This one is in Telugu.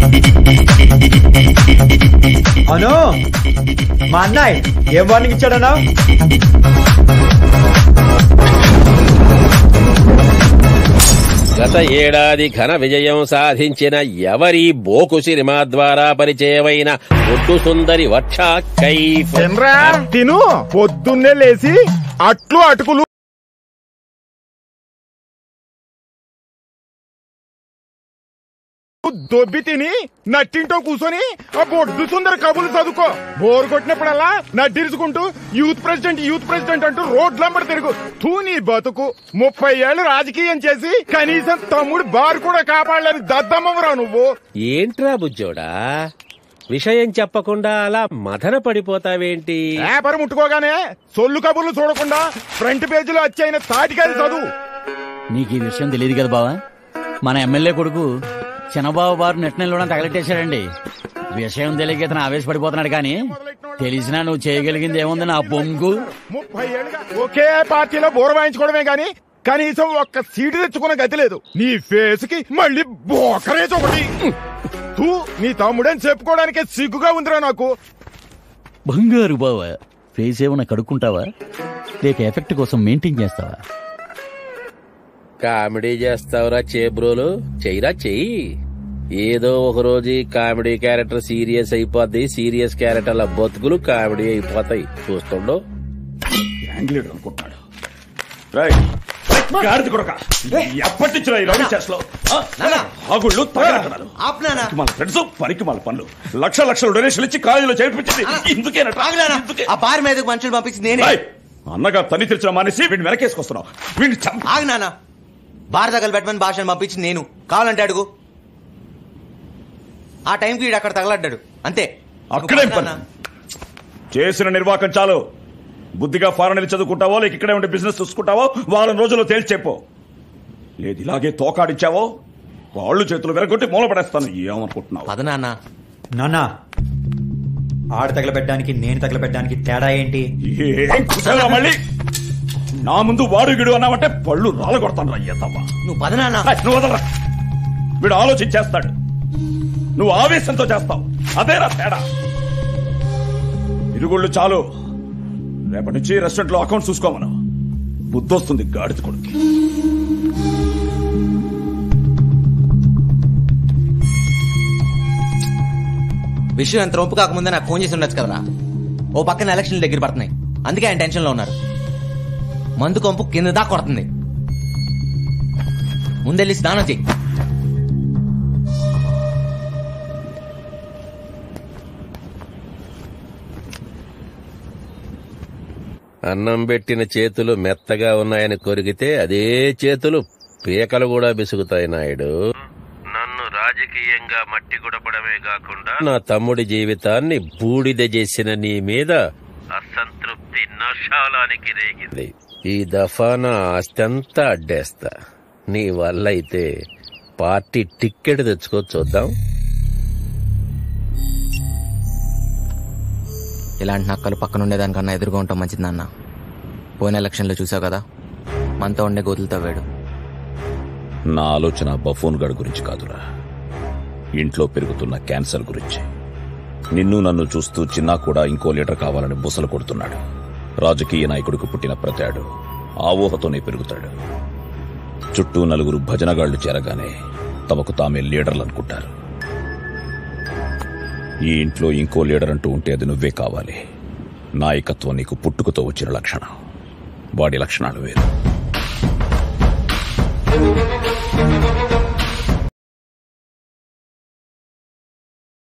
అను మా అన్నయ్య ఏం వార్నింగ్ ఇచ్చాడనా గత ఏడాది ఘన విజయం సాధించిన ఎవరి బోకు సినిమా ద్వారా పరిచయమైన ఒడ్డు సుందరి వర్ష కైఫ్ తినరా తిను పొద్దున్నే లేచి అట్లు అటుకులు దొబ్బి తిని నట్టింటో కూర్చొని ఆ బొడ్డు సుందర కబులు చదువుకో బోరు కొట్టినప్పుడల్లా నడ్డిరుచుకుంటూ యూత్ ప్రెసిడెంట్ యూత్ ప్రెసిడెంట్ అంటూ రోడ్లంబడి తిరుగు తూ నీ బతుకు ముప్పై ఏళ్ళు రాజకీయం చేసి కనీసం తమ్ముడు బారు కూడా కాపాడలేని దద్దమ్మవరా నువ్వు ఏంట్రా బుజ్జోడా విషయం చెప్పకుండా అలా మదన పడిపోతావేంటి పేపర్ ముట్టుకోగానే సొల్లు కబుర్లు చూడకుండా ఫ్రంట్ పేజీలో వచ్చైన తాటికాయలు చదువు నీకు ఈ విషయం తెలియదు కదా బావా మన ఎమ్మెల్యే కొడుకు చిన్నబాబు బారు నెట్నెల్లోనే తగలెట్టేశాడండి విషయం తెలియక ఇతను ఆవేశపడిపోతున్నాడు కానీ తెలిసినా నువ్వు చేయగలిగింది ఏముంది నా పొంగు ముప్పై ఏళ్ళుగా ఒకే పార్టీలో బోర వాయించుకోవడమే గాని కనీసం ఒక్క సీటు తెచ్చుకున్న గతి లేదు నీ ఫేస్ కి మళ్ళీ బోకరేజ్ ఒకటి తూ నీ తమ్ముడని చెప్పుకోవడానికి సిగ్గుగా ఉందిరా నాకు బంగారు బావ ఫేస్ ఏమైనా కడుక్కుంటావా లేక ఎఫెక్ట్ కోసం మెయింటైన్ చేస్తావా కామెడీ చేస్తావురా చేబ్రోలు చెయ్యరా చెయ్యి ఏదో ఒక రోజు ఈ కామెడీ క్యారెక్టర్ సీరియస్ అయిపోద్ది సీరియస్ క్యారెక్టర్ల బతుకులు కామెడీ అయిపోతాయి చూస్తుండో యాంగ్లీడ్ అనుకుంటున్నాడు రైట్ గాడిద కొడక ఎప్పటి నుంచి ఈ రౌడీ చేస్తలో ఆగుళ్ళు తగలటన్నారు ఆపునానా మన ఫ్రెండ్స్ పనికి మన పనులు లక్ష లక్షల డొనేషన్లు ఇచ్చి కాలేజీలో చేర్పించింది ఇందుకేనట ఆగలేనా ఇందుకే. ఆ బార్ మీదకి మనుషులు పంపించి నేనే రేయ్, అన్నగా తన్ని తెరిచిన మానేసి వీడిని వెనకేసుకొస్తున్నావు వీడిని చంప ఆగనానా బార్ దగ్గర పెట్టమని భాషను పంపించి నేను కావాలంటే అడుగు ఆ టైంకి వీడు అక్కడ తగలడ్డాడు అంతే అక్కడే నువ్వు పని నాన్న. చేసిన నిర్వాకం చాలు బుద్ధిగా ఫారెన్ వెళ్ళి చదువుకుంటావో లేక ఇక్కడే ఉండే బిజినెస్ చూసుకుంటావో వారం రోజుల్లో తేల్చి చెప్పు లేదు ఇలాగే తోకాడిచ్చావో వాళ్ళు చేతులు వెరగొట్టి మూల పడేస్తాను ఏమనుకుంటున్నావు పద నాన్న నాన్న ఆడ తగలబెట్టడానికి నేను తగలబెట్టడానికి తేడా ఏంటి ఏం కుశలరా మళ్ళీ నా ముందు వాడు గిడు అన్నావంటే పళ్ళు రాలగొడతాను రా అయ్యతమ్మ నువ్వు పద నాన్న నువ్వు వదలరా వీడు ఆలోచించేస్తాడు నువ్వు ఆవేశంతో చేస్తావు అదేరా తేడా ఇరుగుళ్ళు చాలు రేపటి నుంచి రెస్టారెంట్ లో అకౌంట్ చూసుకోమను బుద్ధొస్తుంది గాడిద కొడుకు విషయం ఎంత రొంపు కాకముందే నాకు ఫోన్ చేసి ఉండొచ్చు కదరా ఓ పక్కన ఎలక్షన్లు దగ్గర పడుతున్నాయి అందుకే ఆయన టెన్షన్ లో ఉన్నారు మందు కొంపు కింద దాకా కొడుతుంది ముందెళ్ళి స్నానం చెయ్యి అన్నం పెట్టిన చేతులు మెత్తగా ఉన్నాయని కొరిగితే అదే చేతులు పీకలు కూడా బిసుగుతాయి నాయుడు నన్ను రాజకీయంగా మట్టి గుడపడమే కాకుండా నా తమ్ముడి జీవితాన్ని బూడిద చేసిన నీ మీద అసంతృప్తి నశాలానికి రేగింది ఈ దఫా నా ఆస్తంతా అడ్డేస్తా నీ వల్ల అయితే పార్టీ టిక్కెట్ తెచ్చుకో చూద్దాం ఇలాంటి నక్కలు పక్కన ఉండేదానికన్నా ఎదురుగా ఉంటాం మంచిది నాన్న పోయిన ఎలక్షన్లో చూసావు కదా మనతో ఉండే గోతులతో వేడు నా ఆలోచన బఫోన్ గడ్ గురించి కాదురా ఇంట్లో పెరుగుతున్న క్యాన్సర్ గురించి నిన్ను నన్ను చూస్తూ చిన్నా కూడా ఇంకో లీటర్ కావాలని బుసలు కొడుతున్నాడు రాజకీయ నాయకుడికి పుట్టిన ప్రతాడు ఆ ఊహతోనే పెరుగుతాడు చుట్టూ నలుగురు భజనగాళ్లు చేరగానే తమకు తామే లీడర్లు అనుకుంటారు ఈ ఇంట్లో ఇంకో లీడర్ అంటూ ఉంటే అది నువ్వే కావాలి నాయకత్వం నీకు పుట్టుకతో వచ్చిన లక్షణం వాడి లక్షణాలు వేరు